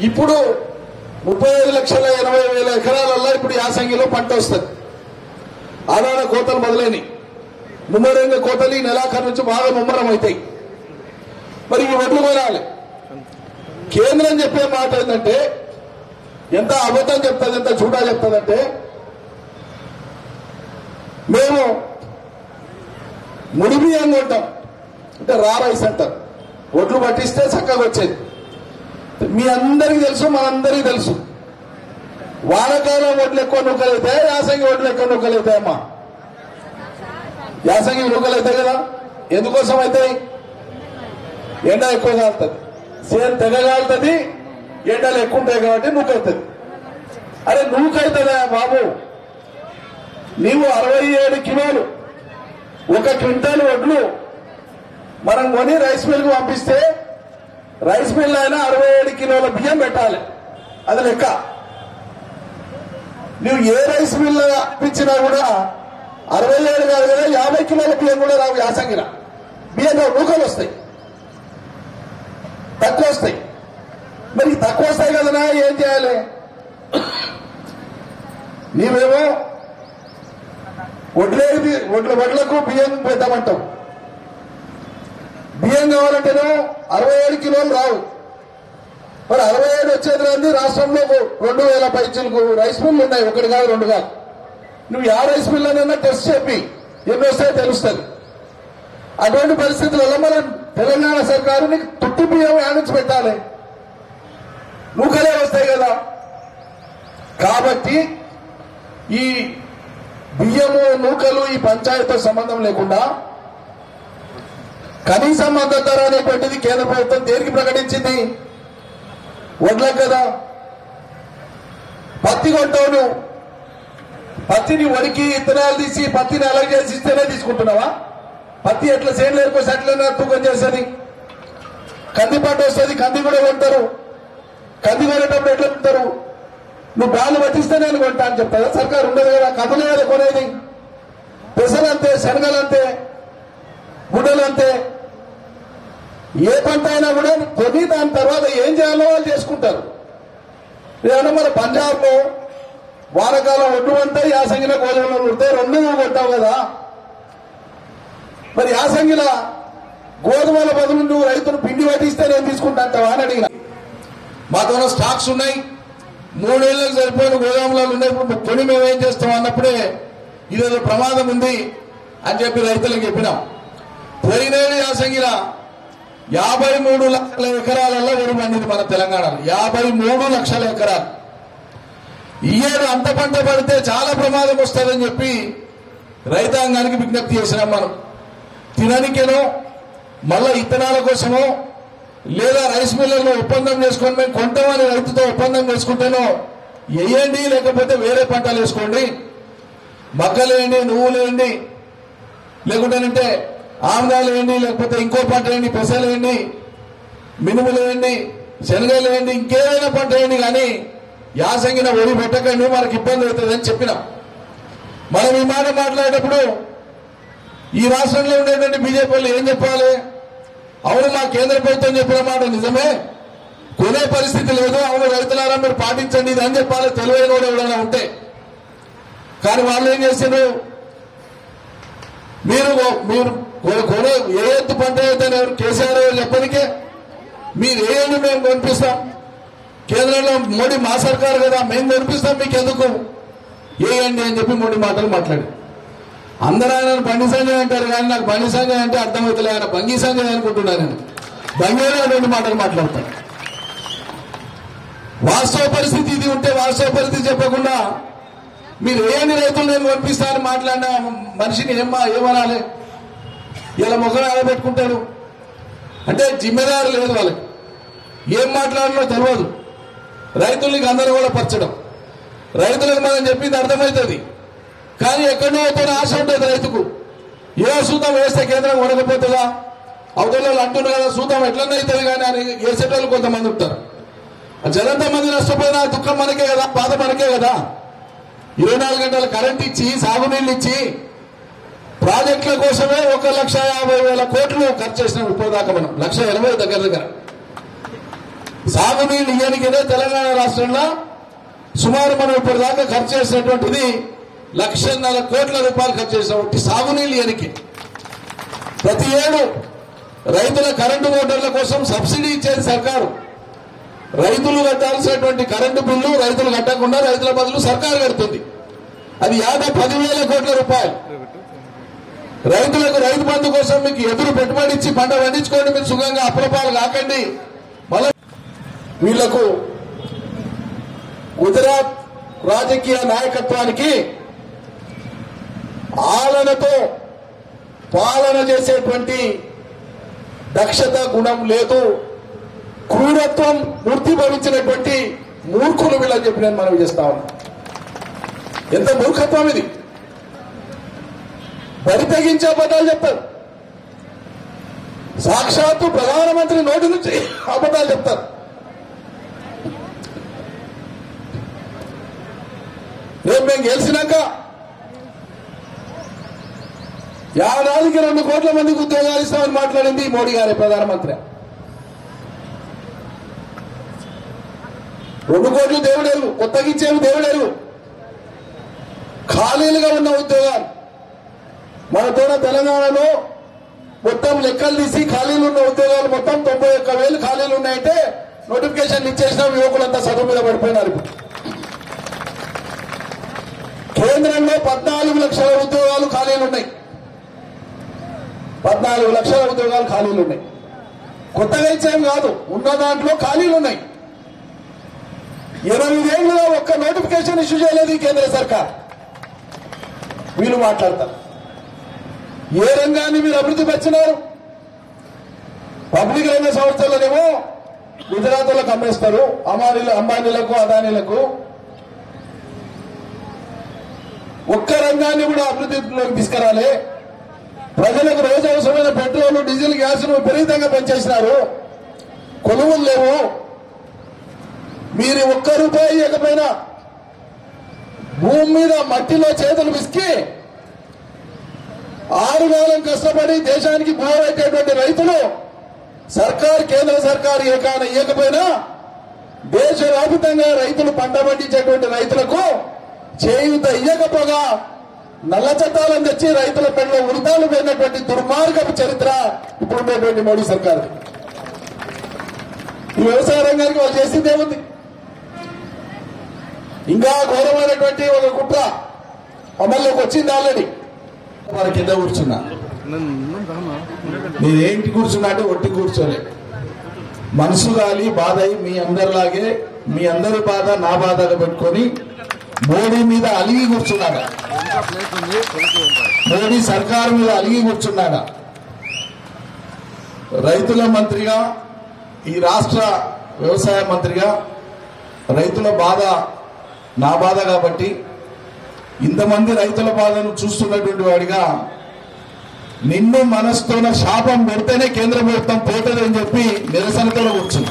ఇప్పుడు ముప్పై ఐదు లక్షల ఎనభై వేల ఎకరాలల్లో ఇప్పుడు యాసంగిలో పంట వస్తుంది ఆదాన కోతలు మొదలైనవి ముమ్మరంగా కోతలు ఈ నెలాఖరు నుంచి బాగా ముమ్మరం అవుతాయి మరి ఈ వడ్లు కొనాలి కేంద్రం చెప్పే మాట ఏంటంటే ఎంత అబద్ధం చెప్తుంది ఎంత చూడా చెప్తుందంటే మేము ముడి బియ్యం కొంటాం అంటే రా రైస్ అంటారు ఒడ్లు పట్టిస్తే చక్కగా వచ్చేది మీ అందరికీ తెలుసు మనందరికీ తెలుసు వానకాలం ఒడ్లు ఎక్కువ నూకలు అవుతాయి యాసంగి ఒడ్లు ఎక్కువ నూకలు అవుతాయమ్మా యాసంగి నూకలు అవుతాయి కదా ఎందుకోసం అవుతాయి ఎండ ఎక్కువ కాలుతుంది సేన్ తెగ కాలుతుంది ఎండలు ఎక్కువ ఉంటాయి కాబట్టి నూకవుతుంది అరే నూకవుతుందా బాబు నీవు అరవై ఏడు కిలోలు ఒక క్వింటాల్ వడ్లు మనం కొని రైస్ మిల్కి పంపిస్తే రైస్ మిల్ అయినా అరవై ఏడు కిలోల బియ్యం పెట్టాలి అది లెక్క నువ్వు ఏ రైస్ మిల్ పంపించినా కూడా అరవై ఏడు కాదు కదా యాభై కిలోల బియ్యం కూడా రావు యాసంగిన బియ్యం రావు, నూకలు వస్తాయి తక్కువ వస్తాయి మరి ఈ తక్కువ వస్తాయి కదనా ఏం చేయాలి నీవేమో వడ్లేది వడ్ల వడ్లకు బియ్యం పెట్టమంటావు బియ్యం కావాలంటేనో అరవై ఏడు కిలోలు రావు మరి అరవై ఏడు వచ్చేది రాంది రాష్ట్రంలో రెండు వేల పైచీలకు రైస్ మిల్లు ఉన్నాయి ఒకటి కాదు రెండు కాదు నువ్వు ఆ రైస్ మిల్ అయినా టెస్ట్ చెప్పి ఎన్ని వస్తాయో తెలుస్తుంది అటువంటి పరిస్థితులలో మనం తెలంగాణ సర్కారు నీకు తుట్టి బియ్యం ఆడించి పెట్టాలి నూకలే వస్తాయి కదా కాబట్టి ఈ బియ్యము నూకలు ఈ పంచాయతీతో సంబంధం లేకుండా కనీస మద్దతు ధర అనేటువంటిది కేంద్ర ప్రభుత్వం దేనికి ప్రకటించింది వడ్లకు కదా పత్తి కొంటావు నువ్వు పత్తిని వడికి ఇత్తనాలు తీసి పత్తిని అలగ చేసి ఇస్తేనే తీసుకుంటున్నావా పత్తి ఎట్లా సేన్లు ఏరుకోసి అట్లనే తూకం చేస్తుంది కంది పంట వస్తుంది కంది కూడా కొంటారు కంది కొనేటప్పుడు ఎట్లా కొంటారు నువ్వు బాలు పట్టిస్తే నేను కొంటా అని చెప్తా సర్కారు ఉండదు కదా కందులే కదా కొనేది పెసలు అంతే శనగలు అంతే గుడ్డలు అంతే ఏ పంట అయినా కూడా కొని దాని తర్వాత ఏం చేయాలో వాళ్ళు చేసుకుంటారు ఏమన్నా మన పంజాబ్ లో వానకాలం ఒడ్డు అంటే యాసంగిన గోధుమలు ఉడితే రెండు నువ్వు కొట్టావు కదా మరి యాసంగిల గోధుమల బదులు నువ్వు రైతులు పిండి పట్టిస్తే నేను తీసుకుంటా అంటావా అని అడిగిన మాతో స్టాక్స్ ఉన్నాయి మూడేళ్లకు సరిపోయిన గోదాములలో ఉన్నాయి ఇప్పుడు కొని మేము ఏం చేస్తాం అన్నప్పుడే ఇదేదో ప్రమాదం ఉంది అని చెప్పి రైతులకు చెప్పినాం పోయినేడు యాసంగిల యాభై మూడు లక్షల ఎకరాలలో వరి పండింది మన తెలంగాణలో యాభై మూడు లక్షల ఎకరాలు ఈ ఏడు అంత పంట పడితే చాలా ప్రమాదం వస్తుందని చెప్పి రైతాంగానికి విజ్ఞప్తి చేసినాం మనం తిననికేనో మళ్ళా ఇత్తనాల కోసమో లేదా రైస్ మిల్లర్లో ఒప్పందం చేసుకొని మేము కొంటామని రైతుతో ఒప్పందం చేసుకుంటేనో వేయండి లేకపోతే వేరే పంటలు వేసుకోండి మక్కలు వేయండి నువ్వులు వేయండి లేకుంటేనంటే ఆముదాలు వేయండి లేకపోతే ఇంకో పంట వేయండి పెసలు వేయండి మినుములు వేయండి శనగలు వేయండి ఇంకేదైనా పంట వేయండి కానీ యాసంగిన వరి పెట్టకండి మనకి ఇబ్బంది అవుతుందని చెప్పినాం మనం ఈ మాట మాట్లాడేటప్పుడు ఈ రాష్ట్రంలో ఉండేటువంటి బీజేపీ వాళ్ళు ఏం చెప్పాలి అవును మా కేంద్ర ప్రభుత్వం చెప్పిన మాట నిజమే కొనే పరిస్థితి లేదు అవును రైతులారా మీరు పాటించండి ఇది అని చెప్పాలి తెలివైన కూడా ఎవరైనా ఉంటే కానీ వాళ్ళు ఏం చేశారు మీరు మీరు కొ- కొనే ఏ ఎత్తు పంట అయితే కేసీఆర్ గారు చెప్పనికే మీరు వేయండి మేము కొనిపిస్తాం కేంద్రంలో మోడీ మా సర్కారు కదా మేము కొనిపిస్తాం మీకు ఎందుకు వేయండి అని చెప్పి మోడీ మాటలు మాట్లాడి అందరూ ఆయన బండి సంజయ్ అంటారు కానీ నాకు బండి సంజయ్ అంటే అర్థమవుతలే ఆయన బంగి సంజయ్ అనుకుంటున్నాను నేను బంగిలో రెండు మాటలు మాట్లాడతాను వాస్తవ పరిస్థితి ఇది ఉంటే వాస్తవ పరిస్థితి చెప్పకుండా మీరు ఏని రైతులు నేను పంపిస్తానని మాట్లాడిన మనిషిని ఏమ్మా ఏమనాలి ఇలా ముఖం ఆడబెట్టుకుంటాడు అంటే జిమ్మెదారు లేదు వాళ్ళకి ఏం మాట్లాడాలో తెలియదు రైతుల్ని అందరూ కూడా పరచడం రైతులకు మనం చెప్పింది అర్థమవుతుంది కానీ ఎక్కడో పోయిన ఆశ ఉంటుంది రైతుకు ఏ సూతం వేస్తే కేంద్రం కొనకపోతుందా అవతల వాళ్ళు అంటున్నారు కదా సూతం ఎట్లనే అవుతుంది కానీ అని వేసేటోళ్ళు కొంతమంది ఉంటారు ఆ జనంత మంది నష్టపోయిన దుఃఖం మనకే కదా బాధ మనకే కదా ఇరవై నాలుగు గంటలు కరెంట్ ఇచ్చి సాగునీళ్ళు ఇచ్చి ప్రాజెక్టుల కోసమే ఒక లక్ష యాభై వేల కోట్లు ఖర్చు చేసినాం ఇప్పటిదాకా మనం లక్ష ఎనభై దగ్గర దగ్గర సాగునీళ్ళు ఇయ్యనికనే తెలంగాణ రాష్ట్రంలో సుమారు మనం ఇప్పటిదాకా ఖర్చు చేసినటువంటిది లక్షన్నర కోట్ల రూపాయలు ఖర్చు చేసినటువంటి సాగునీళ్ళు ఇయ్యనికి ప్రతి ఏడు రైతుల కరెంటు మోటార్ల కోసం సబ్సిడీ ఇచ్చేది సర్కారు రైతులు కట్టాల్సినటువంటి కరెంటు బిల్లు రైతులు కట్టకుండా రైతుల బదులు సర్కారు కడుతుంది అది యాభై పదివేల కోట్ల రూపాయలు రైతులకు రైతు బంధు కోసం మీకు ఎదురు పెట్టుబడి ఇచ్చి పంట పండించుకోండి మీరు సుఖంగా అప్పులపాలు కాకండి మళ్ళీ వీళ్లకు గుజరాత్ రాజకీయ నాయకత్వానికి ఆలనతో పాలన చేసేటువంటి దక్షత గుణం లేదు క్రూరత్వం మూర్తిభవించినటువంటి మూర్ఖులు వీళ్ళని చెప్పి నేను మనవి చేస్తా ఉన్నా ఎంత మూర్ఖత్వం ఇది బరి తెగించే అబద్ధాలు చెప్తారు సాక్షాత్తు ప్రధానమంత్రి నోటి నుంచి అబద్ధాలు చెప్తారు రేపు మేము గెలిచినాక ఏడాదికి రెండు కోట్ల మందికి ఉద్యోగాలు ఇస్తామని మాట్లాడింది మోడీ గారి ప్రధానమంత్రి రెండు కోట్లు దేవుడేరు కొత్తగా ఇచ్చేవి దేవుడేరు ఖాళీలుగా ఉన్న ఉద్యోగాలు మనతోన తెలంగాణలో మొత్తం లెక్కలు తీసి ఖాళీలు ఉన్న ఉద్యోగాలు మొత్తం తొంభై ఒక్క వేలు ఖాళీలు ఉన్నాయంటే నోటిఫికేషన్ ఇచ్చేసిన యువకులంతా చదువు మీద పడిపోయినారు ఇప్పుడు. కేంద్రంలో పద్నాలుగు లక్షల ఉద్యోగాలు ఖాళీలు ఉన్నాయి పద్నాలుగు లక్షల ఉద్యోగాలు ఖాళీలు ఉన్నాయి కొత్తగా ఇచ్చేవి కాదు ఉన్న దాంట్లో ఖాళీలు ఉన్నాయి ఎనిమిదేళ్లుగా ఒక్క నోటిఫికేషన్ ఇష్యూ చేయలేదు ఈ కేంద్ర సర్కార్ వీళ్ళు మాట్లాడతారు ఏ రంగాన్ని మీరు అభివృద్ధి పరిచినారు పబ్లిక్ రంగ సంస్థలనేమో గుజరాత్ వాళ్ళకి అమ్మేస్తారు అమానీలు అంబానీలకు అదానీలకు ఒక్క రంగాన్ని కూడా అభివృద్ధిలోకి తీసుకురాలే ప్రజలకు రోజు అవసరమైన పెట్రోల్ డీజిల్ గ్యాస్ విపరీతంగా పెంచేసినారు కొలువులు లేవు మీరు ఒక్క రూపాయి ఇవ్వకపోయినా భూమి మీద మట్టిలో చేతులు విసికి ఆరు కాలం కష్టపడి దేశానికి బోరైనటువంటి రైతులు సర్కార్ కేంద్ర సర్కార్ ఏకాన ఇవ్వకపోయినా దేశవ్యాప్తంగా రైతులు పంట పండించేటువంటి రైతులకు చేయూత ఇయ్యకపోగా నల్ల చట్టాలను తెచ్చి రైతుల పెళ్ళ ఉరితాలు పోయినటువంటి దుర్మార్గపు చరిత్ర ఇప్పుడు ఉండేటువంటి మోడీ సర్కార్ ఈ వ్యవసాయ రంగానికి వాళ్ళు చేసింది ఏముంది ఇంకా ఘోరమైనటువంటి ఒక కుట్ర అమల్లోకి వచ్చింది ఆల్రెడీ వాళ్ళ కింద కూర్చున్నా నేనేంటి కూర్చున్నా అంటే ఒట్టి కూర్చోలే మనసు గాలి బాధ అయి మీ అందరిలాగే మీ అందరి బాధ నా బాధగా పెట్టుకొని మోడీ మీద అలిగి కూర్చున్నాగా మోడీ సర్కారు మీద అలిగి కూర్చున్నాగా రైతుల మంత్రిగా ఈ రాష్ట్ర వ్యవసాయ మంత్రిగా రైతుల బాధ నా బాధ కాబట్టి ఇంతమంది రైతుల బాధను చూస్తున్నటువంటి వాడిగా నిన్ను మనస్తోన శాపం పెడితేనే కేంద్ర ప్రభుత్వం పోతుందని చెప్పి నిరసనతో కూర్చుంది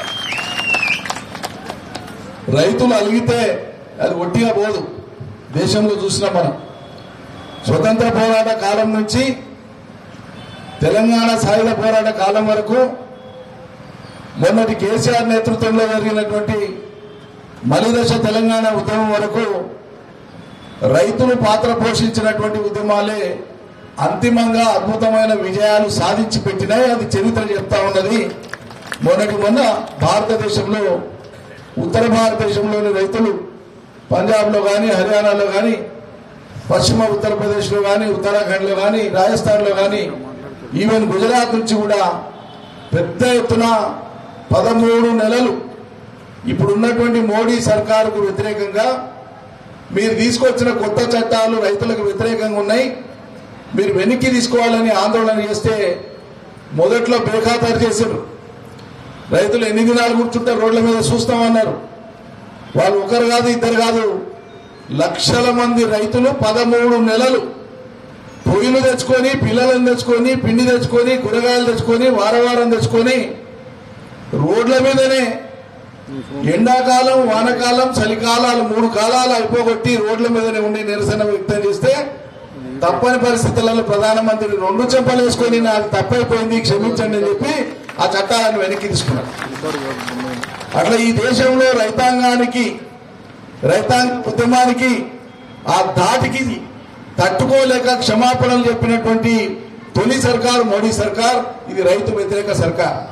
రైతులు అలిగితే అది ఒట్టిగా పోదు దేశంలో చూసినాం మనం స్వతంత్ర పోరాట కాలం నుంచి తెలంగాణ సాయుధ పోరాట కాలం వరకు మొన్నటి కేసీఆర్ నేతృత్వంలో జరిగినటువంటి మలిదశ తెలంగాణ ఉద్యమం వరకు రైతులు పాత్ర పోషించినటువంటి ఉద్యమాలే అంతిమంగా అద్భుతమైన విజయాలు సాధించి పెట్టినాయి అది చరిత్ర చెప్తా ఉన్నది మొన్నటి మొన్న భారతదేశంలో ఉత్తర భారతదేశంలోని రైతులు పంజాబ్లో కానీ హర్యానాలో కానీ పశ్చిమ ఉత్తరప్రదేశ్లో కానీ ఉత్తరాఖండ్లో కానీ రాజస్థాన్లో కానీ ఈవెన్ గుజరాత్ నుంచి కూడా పెద్ద ఎత్తున పదమూడు నెలలు ఇప్పుడున్నటువంటి మోడీ సర్కారుకు వ్యతిరేకంగా మీరు తీసుకొచ్చిన కొత్త చట్టాలు రైతులకు వ్యతిరేకంగా ఉన్నాయి మీరు వెనక్కి తీసుకోవాలని ఆందోళన చేస్తే మొదట్లో బేఖాతరు చేశారు రైతులు ఎన్ని దినాలు కూర్చుంటే రోడ్ల మీద చూస్తామన్నారు వాళ్ళు ఒకరు కాదు ఇద్దరు కాదు లక్షల మంది రైతులు పదమూడు నెలలు పొయ్యిలు తెచ్చుకొని పిల్లలను తెచ్చుకొని పిండి తెచ్చుకొని కూరగాయలు తెచ్చుకొని వారం వారం తెచ్చుకొని రోడ్ల మీదనే ఎండాకాలం వానకాలం చలికాలాలు మూడు కాలాలు అయిపోగొట్టి రోడ్ల మీదనే ఉండి నిరసన వ్యక్తం చేస్తే తప్పని పరిస్థితులలో ప్రధానమంత్రి రెండు చెంపలు వేసుకొని నాది తప్పైపోయింది క్షమించండి అని చెప్పి ఆ చట్టాలను వెనక్కి తీసుకున్నారు అట్లా ఈ దేశంలో రైతాంగానికి రైతాంగ ఉద్యమానికి ఆ ధాటికి తట్టుకోలేక క్షమాపణలు చెప్పినటువంటి తొలి సర్కార్ మోడీ సర్కార్ ఇది రైతు వ్యతిరేక సర్కార్